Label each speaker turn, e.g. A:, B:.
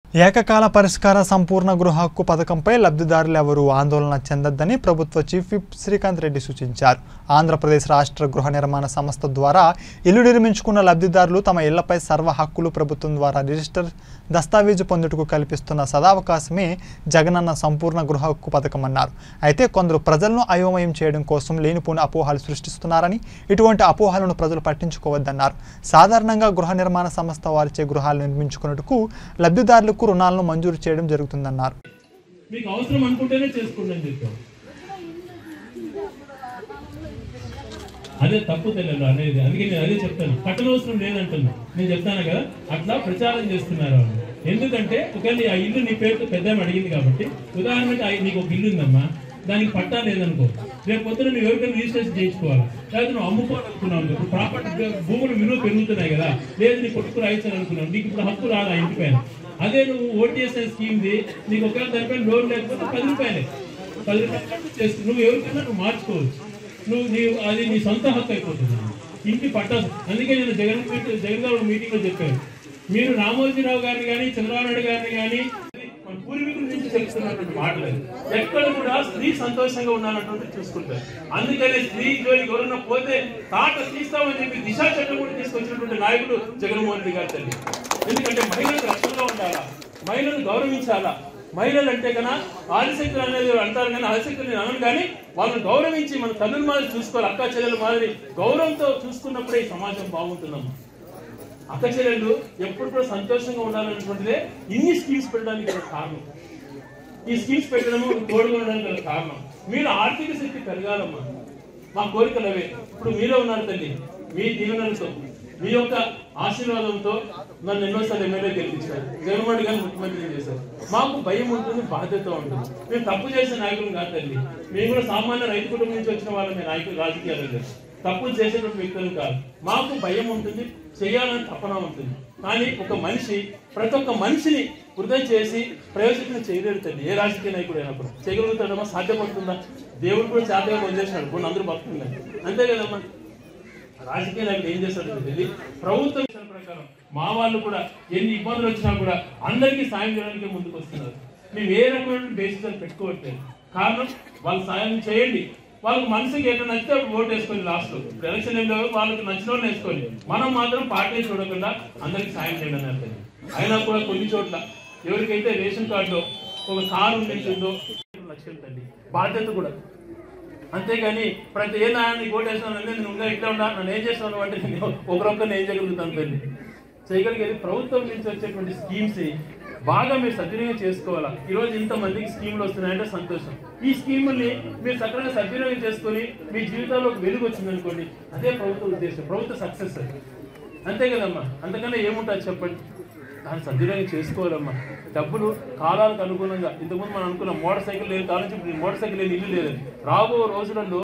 A: ఏకకాల పరిష్కార సంపూర్ణ గృహ హక్కు పథకంపై లబ్ధిదారులు ఎవరూ ఆందోళన చెందొద్దని ప్రభుత్వ చీఫ్ విప్ శ్రీకాంత్ రెడ్డి సూచించారు ఆంధ్రప్రదేశ్ రాష్ట్ర గృహ నిర్మాణ సంస్థ ద్వారా ఇల్లు నిర్మించుకున్న లబ్ధిదారులు తమ ఇళ్లపై సర్వ హక్కులు ప్రభుత్వం ద్వారా రిజిస్టర్ దస్తావేజు పొందుటకు కల్పిస్తున్న సదావకాశమే జగనన్న సంపూర్ణ గృహ హక్కు పథకం అన్నారు అయితే కొందరు ప్రజలను అయోమయం చేయడం కోసం లేనిపోని అపోహలు సృష్టిస్తున్నారని ఇటువంటి అపోహలను ప్రజలు పట్టించుకోవద్దన్నారు సాధారణంగా గృహ నిర్మాణ సంస్థ వారిచే గృహాలు నిర్మించుకున్నట్టుకు లబ్ధిదారులకు రుణాలను మంజూరు చేయడం జరుగుతుందన్నారు
B: మీకు అవసరం అనుకుంటేనే చేసుకోండి అని చెప్పాం అదే తప్పు తెలియదు అనేది అందుకే నేను అదే చెప్తాను కట్టనవసరం లేదంటున్నా నేను చెప్తాను కదా అట్లా ప్రచారం చేస్తున్నారు వాళ్ళు ఎందుకంటే ఒకవేళ ఆ ఇల్లు నీ పేరుతో పెద్ద అడిగింది కాబట్టి ఉదాహరణకి ఆ- నీకు ఒక ఇల్లు ఉందమ్మా దానికి పట్టా లేదనుకో రేపు పొద్దున నువ్వు ఎవరికైనా రిజిస్ట్రేషన్ చేయించుకోవాలి లేదా నువ్వు అమ్ముకోవాలనుకున్నావు ఇప్పుడు ప్రాపర్టీ భూములు విలువ పెరుగుతున్నాయి కదా లేదు నీ కొట్టుకు రాయించాలనుకున్నావు నీకు ఇప్పుడు హక్కు రాదు ఆ ఇంటి పైన అదే నువ్వు ఓటీఎస్ స్కీమ్ది నీకు ఒకవేళ దానిపైన లోన్ లేకపోతే పది రూపాయలే పది రూపాయలు ఖర్చు చేస్తూ నువ్వు ఎవరికైనా నువ్వు మార్చుకోవచ్చు నువ్వు నీ అది నీ సొంత హక్కు అయిపోతుంది ఇంటి పట్ట అందుకే నేను జగన్ మీట్- జగన్ గారు మీటింగ్ లో చెప్పాను మీరు రామోజీరావు గారిని కానీ చంద్రబాబు నాయుడు గారిని కానీ మన పూర్వీకుల నుంచి తెలుస్తున్నటువంటి మాటలు అవి. ఎక్కడ కూడా స్త్రీ సంతోషంగా ఉండాలన్నటువంటి చూసుకుంటారు అందుకనే స్త్రీ జోలికి ఎవరన్నా పోతే తాట తీస్తామని చెప్పి దిశా చట్టం కూడా తీసుకొచ్చినటువంటి నాయకుడు జగన్మోహన్ రెడ్డి గారు తల్లి ఎందుకంటే మహిళలకు రక్షణగా ఉండాలా మహిళలను గౌరవించాలా మహిళలు అంటే కన్నా ఆదిశక్తులు అనేది అంటారు కానీ ఆదిశక్తులు నేను అనను కానీ వాళ్ళని గౌరవించి మన తల్లుల మాదిరి చూసుకోవాలి అక్క చెల్లెల మాదిరి గౌరవంతో చూసుకున్నప్పుడే ఈ సమాజం బాగుంటుందమ్మా అక్క చెల్లెళ్ళు ఎప్పుడు కూడా సంతోషంగా ఉండాలనేటువంటిదే ఇన్ని స్కీమ్స్ పెట్టడానికి గల కారణం ఈ స్కీమ్స్ పెట్టడము తోడుగా ఉండడానికి గల కారణం మీరు ఆర్థిక శక్తి పెరగాలమ్మా మా కోరికలు అవే ఇప్పుడు మీరే ఉన్నారు తల్లి మీ దీవెనలతో మీ యొక్క ఆశీర్వాదంతో నన్ను ఎన్నోసార్లు ఎమ్మెల్యే గెలిపించారు జగన్మోహన్ రెడ్డి గారిని ముఖ్యమంత్రి చేశారు మాకు భయం ఉంటుంది బాధ్యత ఉంటుంది మేము తప్పు చేసే నాయకులు కాదు తల్లి మేము కూడా సామాన్య రైతు కుటుంబం నుంచి వచ్చిన వాళ్ళమే నాయకులు రాజకీయాలు లేదు తప్పులు చేసేటువంటి వ్యక్తులు కాదు మాకు భయం ఉంటుంది చేయాలని తపన ఉంటుంది కానీ ఒక మనిషి ప్రతి ఒక్క మనిషిని వృధా చేసి ప్రయోజనం చేయలేడు తల్లి ఏ రాజకీయ నాయకుడు అయినప్పుడు చేయగలుగుతాడమ్మా సాధ్యపడుతుందా దేవుడు కూడా చేతగా వదిలేసినాడు కొన్ని అందరూ భక్తులు అంతే కదమ్మా రాజకీయ నాయకులు ఏం చేస్తాడు తెలియదు ప్రభుత్వం విషయాల ప్రకారం మా వాళ్ళు కూడా ఎన్ని ఇబ్బందులు వచ్చినా కూడా అందరికీ సాయం చేయడానికి ముందుకు వస్తున్నారు మేము ఏ రకమైన బేసిస్ అని పెట్టుకోవట్లేదు కారణం వాళ్ళు సాయం చేయండి వాళ్ళకి మనసుకి ఎట్లా నచ్చితే అప్పుడు ఓటు వేసుకోండి లాస్ట్ లో ఇప్పుడు ఎలక్షన్ ఏం లేవు వాళ్ళకి నచ్చిన వాళ్ళు వేసుకోండి మనం మాత్రం పార్టీ చూడకుండా అందరికి సాయం చేయండి అని అర్థం అయినా కూడా కొన్ని చోట్ల ఎవరికైతే రేషన్ కార్డులో ఒక కారు ఉంటుందో లక్షలు తల్లి బాధ్యత కూడా అంతేగాని ప్రతి ఏ నాయన్ని కోటేస్తున్నాను నేను ఇంకా ఇట్లా ఉన్నా నన్ను ఏం చేస్తున్నాను అంటే నేను ఒకరొక్కరిని ఏం చేయగలుగుతాను తల్లి చేయగలిగేది ప్రభుత్వం నుంచి వచ్చేటువంటి స్కీమ్స్ ని బాగా మీరు సద్వినియోగం చేసుకోవాలా ఈ రోజు ఇంత మందికి స్కీమ్లు వస్తున్నాయంటే సంతోషం ఈ స్కీముల్ని మీరు చక్కగా సద్వినియోగం చేసుకొని మీ జీవితాల్లో ఒక వెలుగు వచ్చింది అనుకోండి అదే ప్రభుత్వ ఉద్దేశం ప్రభుత్వ సక్సెస్ అది అంతే కదమ్మా అంతకన్నా ఏముంటుంది చెప్పండి దాన్ని సద్వినియోగం చేసుకోవాలమ్మా డబ్బులు కాలాలకు అనుగుణంగా ఇంతకుముందు మనం అనుకున్న మోటార్ సైకిల్ లేదు కాలం నుంచి ఇప్పుడు మోటార్ సైకిల్ లేని ఇల్లు లేదని రాబో రోజులలో